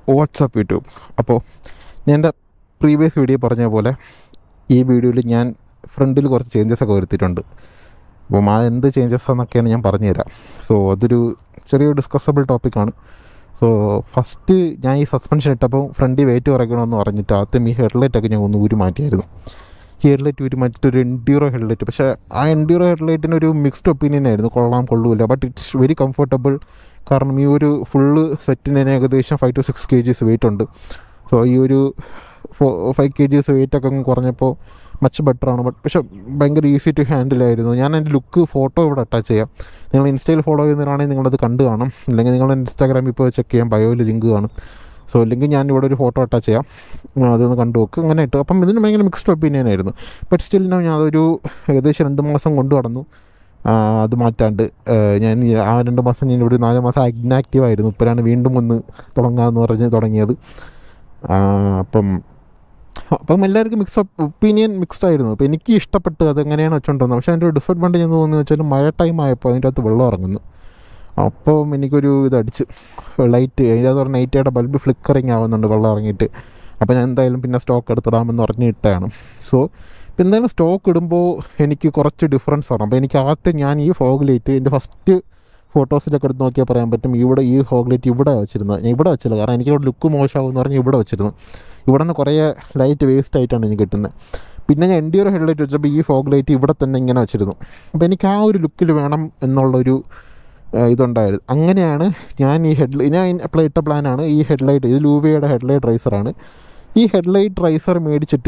WhatsApp YouTube അപ്പോൾ ഞാൻ എൻ്റെ പ്രീവിയസ് വീഡിയോ പറഞ്ഞ പോലെ ഈ വീഡിയോയിൽ ഞാൻ ഫ്രണ്ടിൽ കുറച്ച് ചേഞ്ചസ് ഒക്കെ വരുത്തിയിട്ടുണ്ട് അപ്പം ആ എന്ത് ചേഞ്ചസ് എന്നൊക്കെയാണ് ഞാൻ പറഞ്ഞുതരാം സോ അതൊരു ചെറിയൊരു ഡിസ്കസബിൾ ടോപ്പിക്കാണ് സോ ഫസ്റ്റ് ഞാൻ ഈ സസ്പെൻഷൻ ഇട്ടപ്പോൾ ഫ്രണ്ടിൽ വെയിറ്റ് കുറയ്ക്കണമെന്ന് പറഞ്ഞിട്ട് ആദ്യം ഈ ഹെഡ്ലൈറ്റ് ഒക്കെ ഞാൻ ഒന്ന് ഊരി മാറ്റിയായിരുന്നു ഈ ഹെഡ്ലൈറ്റ് ഊരി മാറ്റിയിട്ട് ഒരു എൻഡ്യൂറോ ഹെഡ്ലൈറ്റ് പക്ഷേ ആ എൻഡ്യൂറോ ഹെഡ്ലൈറ്റിന് ഒരു മിക്സ്ഡ് ഒപ്പീനിയൻ ആയിരുന്നു കൊള്ളാം കൊള്ളൂല ബട്ട് ഇറ്റ്സ് വെരി കംഫർട്ടബിൾ കാരണം ഈ ഒരു ഫുള്ള് സെറ്റിന് തന്നെ ഏകദേശം five two six kgs weight ഉണ്ട് സോ ഈ ഒരു four five kgs weight ഒക്കെ അങ്ങ് കുറഞ്ഞപ്പോൾ മച്ച് ബെറ്റർ ആണ് ബട്ട് പക്ഷെ ഭയങ്കര ഈസി ടു ഹാൻഡിൽ ആയിരുന്നു ഞാൻ എൻ്റെ ലുക്ക് ഫോട്ടോ ഇവിടെ അറ്റാച്ച് ചെയ്യാം നിങ്ങൾ ഇൻസ്റ്റയിൽ ഫോളോ ചെയ്യുന്നവരാണെങ്കിൽ നിങ്ങളത് കണ്ടു കാണും അല്ലെങ്കിൽ നിങ്ങൾ ഇൻസ്റ്റാഗ്രാമിൽ ഇപ്പോൾ ചെക്ക് ചെയ്യാം ബയോയിൽ ലിങ്ക് കാണും സോ അല്ലെങ്കിൽ ഞാൻ ഇവിടെ ഒരു ഫോട്ടോ അറ്റാച്ച് ചെയ്യാം ഉം, അതൊന്ന് കണ്ടു നോക്ക് അങ്ങനെ ഇട്ട് അപ്പം ഇതിന് ഭയങ്കര മിക്സ്ഡ് ഒപ്പീനിയൻ ആയിരുന്നു ബട്ട് സ്റ്റിൽ ഞാൻ അതൊരു ഏകദേശം രണ്ട് മാസം കൊണ്ടു നടന്നു ആ, അത് മാറ്റാണ്ട് ആ, ഞാൻ ഈ ആ രണ്ട് മാസം ഞാൻ ഇവിടെ നാല് മാസം ഇന്നാക്റ്റീവ് ആയിരുന്നു ഇപ്പോഴാണ് വീണ്ടും ഒന്ന് തുടങ്ങാമെന്ന് പറഞ്ഞ് തുടങ്ങിയത് ആ, അപ്പം അപ്പം എല്ലാവർക്കും മിക്സ് ഒപ്പീനിയൻ മിക്സ്ഡ് ആയിരുന്നു അപ്പോൾ എനിക്ക് ഇഷ്ടപ്പെട്ട് അതെങ്ങനെയാണ് വെച്ചോണ്ടിരുന്നത് പക്ഷേ അതിൻ്റെ ഒരു ഡിസഡ്വാൻറ്റേജ് എന്ന് തോന്നുന്നത് വെച്ചാൽ മഴ ടൈം ആയപ്പോൾ അതിൻ്റെ അകത്ത് വെള്ളം ഇറങ്ങുന്നു അപ്പം എനിക്കൊരു ഇതടിച്ച് ലൈറ്റ് അതിൻ്റെ അകത്ത് പറഞ്ഞ നൈറ്റയുടെ ബൾബ് ഫ്ലിക്കറിങ് ആവുന്നുണ്ട് വെള്ളം ഇറങ്ങിയിട്ട് അപ്പോൾ ഞാൻ എന്തായാലും പിന്നെ സ്റ്റോക്ക് എടുത്തിടാമെന്ന് പറഞ്ഞ് ഇട്ടാണ് സോ ഇപ്പം എന്തായാലും സ്റ്റോക്ക് ഇടുമ്പോൾ എനിക്ക് കുറച്ച് ഡിഫറൻസ് ആണ് അപ്പോൾ എനിക്ക് ആദ്യം ഞാൻ ഈ ഫോഗ് ലൈറ്റ് എൻ്റെ ഫസ്റ്റ് ഫോട്ടോസിലൊക്കെ എടുത്ത് നോക്കിയാൽ പറയാൻ പറ്റും ഇവിടെ ഈ ഫോഗ് ലൈറ്റ് ഇവിടെ വെച്ചിരുന്നത് ഞാൻ ഇവിടെ വെച്ചില്ല കാരണം എനിക്ക് ഇവിടെ ലുക്ക് മോശമാകുമെന്ന് പറഞ്ഞ് ഇവിടെ വെച്ചിരുന്നു ഇവിടെ നിന്ന് കുറേ ലൈറ്റ് വേസ്റ്റ് ആയിട്ടാണ് എനിക്ക് കിട്ടുന്നത് പിന്നെ ഞാൻ എൻ്റെ ഒരു ഹെഡ്ലൈറ്റ് വെച്ചപ്പോൾ ഈ ഫോഗ് ലൈറ്റ് ഇവിടെ തന്നെ ഇങ്ങനെ വെച്ചിരുന്നു അപ്പോൾ എനിക്ക് ആ ഒരു ലുക്കിൽ വേണം എന്നുള്ളൊരു ആ, ഇതുണ്ടായിരുന്നു അങ്ങനെയാണ് ഞാൻ ഈ ഹെഡ് ഞാൻ അപ്ലൈ ഇട്ട പ്ലാനാണ് ഈ ഹെഡ്ലൈറ്റ് ഇത് ലൂവയുടെ ഹെഡ്ലൈറ്റ് റൈസറാണ് ഈ ഹെഡ്ലൈറ്റ് റൈസർ മേടിച്ചിട്ട്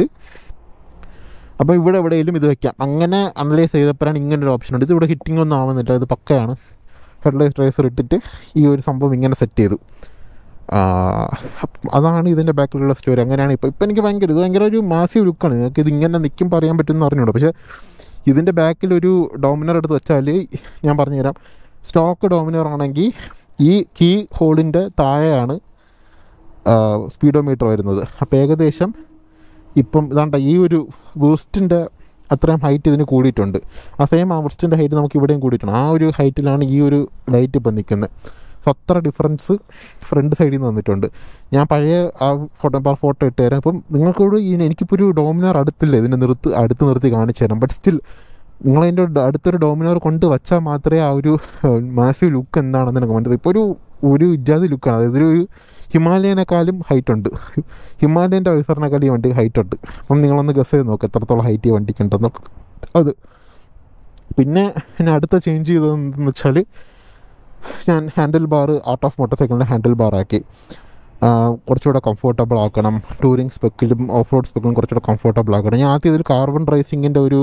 അപ്പോൾ ഇവിടെ എവിടെയെങ്കിലും ഇത് വെക്കാം അങ്ങനെ അനലൈസ് ചെയ്തപ്പോഴാണ് ഇങ്ങനെ ഒരു ഓപ്ഷൻ ഉണ്ട് ഇത് ഇവിടെ ഹിറ്റിംഗ് ഒന്നും ആവുന്നില്ല ഇത് പക്കയാണ് ഹെഡ്ലൈറ്റ് റൈസർ ഇട്ടിട്ട് ഈ ഒരു സംഭവം ഇങ്ങനെ സെറ്റ് ചെയ്തു ആ, അപ്പ- അതാണ് ഇതിൻ്റെ ബാക്കിലുള്ള സ്റ്റോറി അങ്ങനെയാണ് ഇപ്പോൾ ഇപ്പോൾ എനിക്ക് ഭയങ്കര ഇത് ഭയങ്കര ഒരു മാസീവ് ലുക്കാണ് നിങ്ങൾക്ക് ഇത് ഇങ്ങനെ നിൽക്കുമ്പോൾ അറിയാൻ പറ്റുമെന്ന് അറിഞ്ഞൂടാ പക്ഷേ ഇതിൻ്റെ ബാക്കിൽ ഒരു ഡോമിനർ എടുത്ത് വെച്ചാൽ ഞാൻ പറഞ്ഞുതരാം സ്റ്റോക്ക് ഡോമിനർ ആണെങ്കിൽ ഈ കീ ഹോളിൻ്റെ താഴെയാണ് സ്പീഡോമീറ്റർ വരുന്നത് അപ്പോൾ ഏകദേശം ഇപ്പം ഇതാണ്ട ഈ ഒരു ബൂസ്റ്റിൻ്റെ അത്രയും ഹൈറ്റ് ഇതിന് കൂടിയിട്ടുണ്ട് ആ സെയിം ആ ബൂസ്റ്റിൻ്റെ ഹൈറ്റ് നമുക്ക് ഇവിടെയും കൂടിയിട്ടുണ്ട് ആ ഒരു ഹൈറ്റിലാണ് ഈ ഒരു ലൈറ്റ് ഇപ്പം നിൽക്കുന്നത് സോ അത്ര ഡിഫറൻസ് ഫ്രണ്ട് സൈഡിൽ നിന്ന് വന്നിട്ടുണ്ട് ഞാൻ പഴയ ആ ഫോട്ടോ ഫോട്ടോ ഇട്ട് തരാം ഇപ്പം നിങ്ങൾക്കൊരു ഈ- എനിക്കിപ്പോൾ ഒരു ഡോമിനർ അടുത്തില്ല ഇതിനെ നിർത്ത് അടുത്ത് നിർത്തി കാണിച്ചു തരാം ബട്ട് സ്റ്റിൽ നിങ്ങളതിൻ്റെ അടുത്തൊരു ഡോമിനർ കൊണ്ട് വച്ചാൽ മാത്രമേ ആ ഒരു മാസീവ് ലുക്ക് എന്താണെന്ന് എനിക്ക് മനസ്സിലായി ഇപ്പോൾ ഒരു ഒരു ഇജാതി ലുക്കാണ് അതായത് ഒരു ഹിമാലയനേക്കാളും ഹൈറ്റ് ഉണ്ട് ഹിമാലയൻ്റെ വൈസറിനേക്കാളും ഈ വണ്ടി ഹൈറ്റ് ഉണ്ട് അപ്പം നിങ്ങളൊന്ന് ഗസ് ചെയ്ത് നോക്ക് എത്രത്തോളം ഹൈറ്റ് ഈ വണ്ടിക്ക് ഉണ്ടെന്ന് അത് പിന്നെ ഞാൻ അടുത്ത ചേഞ്ച് ചെയ്തതെന്ന് വെച്ചാൽ ഞാൻ handle bar art of motor സൈക്കിളിൻ്റെ ഹാൻഡിൽ ബാർ ആക്കി ആ, കുറച്ചുകൂടെ കംഫർട്ടബിൾ ആക്കണം ടൂറിങ് സ്പെക്കിലും ഓഫ് റോഡ് സ്പെക്കിലും കുറച്ചുകൂടെ കംഫർട്ടബിൾ ആക്കണം ഞാൻ ആദ്യം ഇതിൽ കാർബൺ റൈസിങ്ങിൻ്റെ ഒരു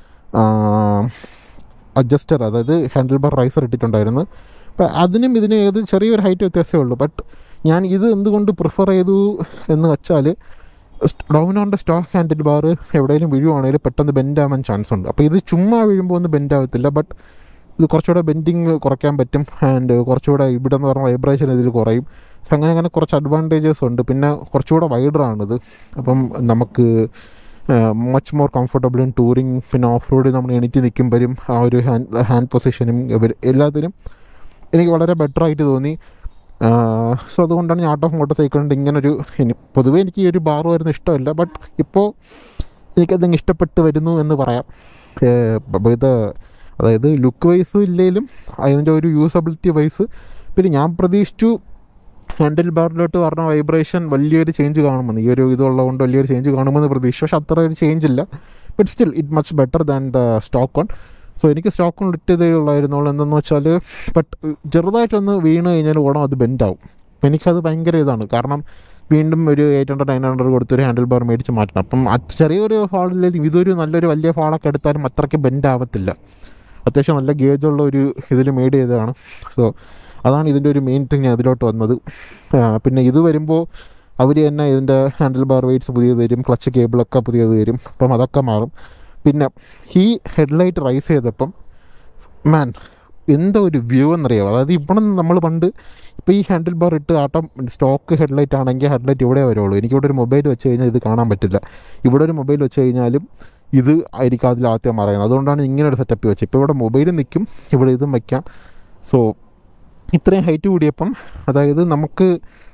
അഡ്ജസ്റ്റർ അതായത് ഹാൻഡിൽ ബാർ റൈസർ ഇട്ടിട്ടുണ്ടായിരുന്നു അപ്പം അതിനും ഇതിനും ഏത് ചെറിയൊരു ഹൈറ്റ് വ്യത്യാസമേ ഉള്ളൂ ബട്ട് ഞാൻ ഇത് എന്തുകൊണ്ട് പ്രിഫർ ചെയ്തു എന്ന് വെച്ചാൽ ഡോമിനോൻ്റെ സ്റ്റോക്ക് ഹാൻഡിൽ ബാർ എവിടെയെങ്കിലും വീഴുവാണെങ്കിൽ പെട്ടെന്ന് ബെൻഡ് ആവാൻ ചാൻസ് ഉണ്ട് അപ്പോൾ ഇത് ചുമ്മാ വീഴുമ്പോൾ ഒന്നും ബെൻഡ് ആവത്തില്ല ബട്ട് ഇത് കുറച്ചുകൂടെ ബെൻഡിങ് കുറയ്ക്കാൻ പറ്റും ആൻഡ് കുറച്ചുകൂടെ ഇവിടെ എന്ന് പറഞ്ഞാൽ വൈബ്രേഷൻ ഇതിൽ കുറയും സോ അങ്ങനെ അങ്ങനെ കുറച്ച് അഡ്വാൻറ്റേജസ് ഉണ്ട് പിന്നെ കുറച്ചുകൂടെ വൈഡറാണിത് അപ്പം നമുക്ക് much more comfortable in touring പിന്നെ ഓഫ് റോഡിൽ നമ്മൾ എണീറ്റ് നിൽക്കുമ്പോഴും ആ ഒരു ഹാൻഡ് ഹാൻഡ് പൊസിഷനും ഇവർ എല്ലാത്തിനും എനിക്ക് വളരെ ബെറ്റർ ആയിട്ട് തോന്നി സോ അതുകൊണ്ടാണ് ഞാൻ ആർട്ട് ഓഫ് മോട്ടോർ സൈക്കിളിൻ്റെ ഇങ്ങനൊരു ഇനി പൊതുവേ എനിക്ക് ഈ ഒരു ബാർ വരുന്ന ഇഷ്ടമല്ല ബട്ട് ഇപ്പോൾ എനിക്കതങ്ങ് ഇഷ്ടപ്പെട്ട് വരുന്നു എന്ന് പറയാം ഏഹ് അപ്പോൾ ഇത് അതായത് ലുക്ക് വൈസ് ഇല്ലെങ്കിലും അതിൻ്റെ ഒരു യൂസബിലിറ്റി വൈസ് പിന്നെ ഞാൻ പ്രതീക്ഷിച്ചു ഹാൻഡിൽ ബാറിലോട്ട് പറഞ്ഞ വൈബ്രേഷൻ വലിയൊരു ചേഞ്ച് കാണുമെന്ന് ഈ ഒരു ഇതുള്ളതുകൊണ്ട് വലിയൊരു ചേഞ്ച് കാണുമെന്ന് പ്രതീക്ഷിച്ചു പക്ഷെ അത്ര ഒരു ചേഞ്ച് ഇല്ല but still it much better than the stock on so എനിക്ക് സ്റ്റോക്ക് ഓൺ ഇട്ടതേ ഉള്ളായിരുന്നുള്ളൂ എന്തെന്ന് വെച്ചാൽ ബട്ട് ചെറുതായിട്ടൊന്ന് വീണ് കഴിഞ്ഞാൽ ഓണം അത് ബെൻഡാവും അപ്പം എനിക്കത് ഭയങ്കര ഇതാണ് കാരണം വീണ്ടും ഒരു എയ്റ്റ് ഹൺഡ്രഡ് നയൻ ഹൺഡ്രഡ് കൊടുത്ത് ഒരു ഹാൻഡിൽ ബാർ മേടിച്ച് മാറ്റണം അപ്പം അത് ചെറിയൊരു ഫാളില്ലെങ്കിലും ഇതൊരു നല്ലൊരു വലിയ ഫാളൊക്കെ എടുത്താലും അത്രയ്ക്ക് ബെൻഡ് ആവത്തില്ല അത്യാവശ്യം നല്ല ഗേജുള്ള ഒരു ഇതിൽ മെയ്ഡ് ചെയ്തതാണ് സോ അതാണ് ഇതിൻ്റെ ഒരു മെയിൻ തിങ് ഞാൻ ഇതിലോട്ട് വന്നത് ആ, പിന്നെ ഇത് വരുമ്പോൾ അവർ തന്നെ ഇതിൻ്റെ ഹാൻഡിൽ ബാർ വെയ്റ്റ്സ് പുതിയത് തരും ക്ലച്ച് കേബിളൊക്കെ പുതിയത് തരും അപ്പം അതൊക്കെ മാറും പിന്നെ ഈ ഹെഡ്ലൈറ്റ് റൈസ് ചെയ്തപ്പം മാൻ എന്താ ഒരു വ്യൂ എന്നറിയാമോ അതായത് ഇവിടെ നമ്മൾ പണ്ട് ഇപ്പോൾ ഈ ഹാൻഡിൽ ബാർ ഇട്ട് ആട്ടം സ്റ്റോക്ക് ഹെഡ്ലൈറ്റ് ആണെങ്കിൽ ഹെഡ്ലൈറ്റ് ഇവിടെ വരുള്ളൂ എനിക്കിവിടെ ഒരു മൊബൈൽ വെച്ച് കഴിഞ്ഞാൽ ഇത് കാണാൻ പറ്റില്ല ഇവിടെ ഒരു മൊബൈൽ വെച്ച് കഴിഞ്ഞാലും ഇത് ആയിരിക്കും അതിൽ ആദ്യം പറയുന്നത് അതുകൊണ്ടാണ് ഇങ്ങനെ ഒരു സെറ്റപ്പ് വെച്ചത് ഇപ്പോൾ ഇവിടെ മൊബൈൽ നിൽക്കും ഇവിടെ ഇതും വയ്ക്കാം സോ ഇത്രയും ഹൈറ്റ് കൂടിയപ്പം അതായത് നമുക്ക്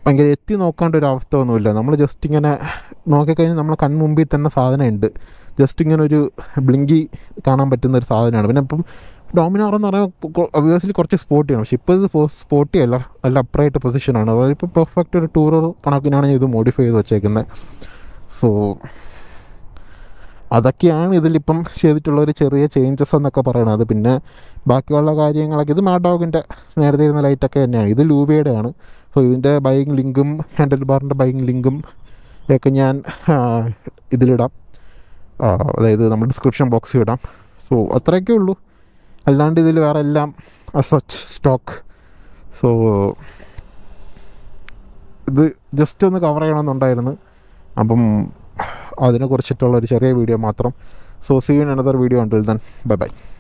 ഭയങ്കര എത്തി നോക്കാണ്ട് ഒരു അവസ്ഥ ഒന്നുമില്ല നമ്മൾ ജസ്റ്റ് ഇങ്ങനെ നോക്കിക്കഴിഞ്ഞാൽ നമ്മളെ കൺമുമ്പിൽ തന്നെ സാധനം ഉണ്ട് ജസ്റ്റ് ഇങ്ങനെ ഒരു ബ്ലിങ്കി കാണാൻ പറ്റുന്ന ഒരു സാധനമാണ് പിന്നെ ഇപ്പം ഡോമിനാർ എന്ന് പറഞ്ഞാൽ ഒബിയസ്ലി കുറച്ച് സ്പോട്ടിയാണ് പക്ഷെ ഇപ്പോൾ ഇത് സ്പോട്ടി അല്ല നല്ല അപ്രൈറ്റ് പൊസിഷനാണ് അതായത് ഇപ്പോൾ പെർഫെക്റ്റ് ഒരു ടൂറർ കണക്കിനാണ് ഞാൻ ഇത് മോഡിഫൈ ചെയ്ത് വെച്ചേക്കുന്നത് സോ അതൊക്കെയാണ് ഇതിലിപ്പം ചെയ്തിട്ടുള്ള ഒരു ചെറിയ ചേഞ്ചസ് എന്നൊക്കെ പറയണത് പിന്നെ ബാക്കിയുള്ള കാര്യങ്ങളൊക്കെ ഇത് മാഡോഗിൻ്റെ നേരത്തെ ഇരുന്ന ലൈറ്റൊക്കെ തന്നെയാണ് ഇത് ലൂബിയുടെയാണ് സോ ഇതിൻ്റെ ബൈങ് ലിങ്കും ഹാൻഡിൽ ബാറിൻ്റെ ബൈങ് ലിങ്കും ഒക്കെ ഞാൻ ആ, ഇതിലിടാം ആ, അതായത് നമ്മുടെ ഡിസ്ക്രിപ്ഷൻ ബോക്സിൽ ഇടാം സോ അത്രയൊക്കെ ഉള്ളൂ അല്ലാണ്ട് ഇതിൽ വേറെ എല്ലാം സച്ച് സ്റ്റോക്ക് സോ ഇത് ജസ്റ്റ് ഒന്ന് കവർ ചെയ്യണമെന്നുണ്ടായിരുന്നു അപ്പം അതിനെ കുറിച്ചിട്ടുള്ള ഒരു ചെറിയ വീഡിയോ മാത്രം സോ സീൻ അനദർ വീഡിയോ ഉണ്ടിൽ ദൻ ബൈ ബൈ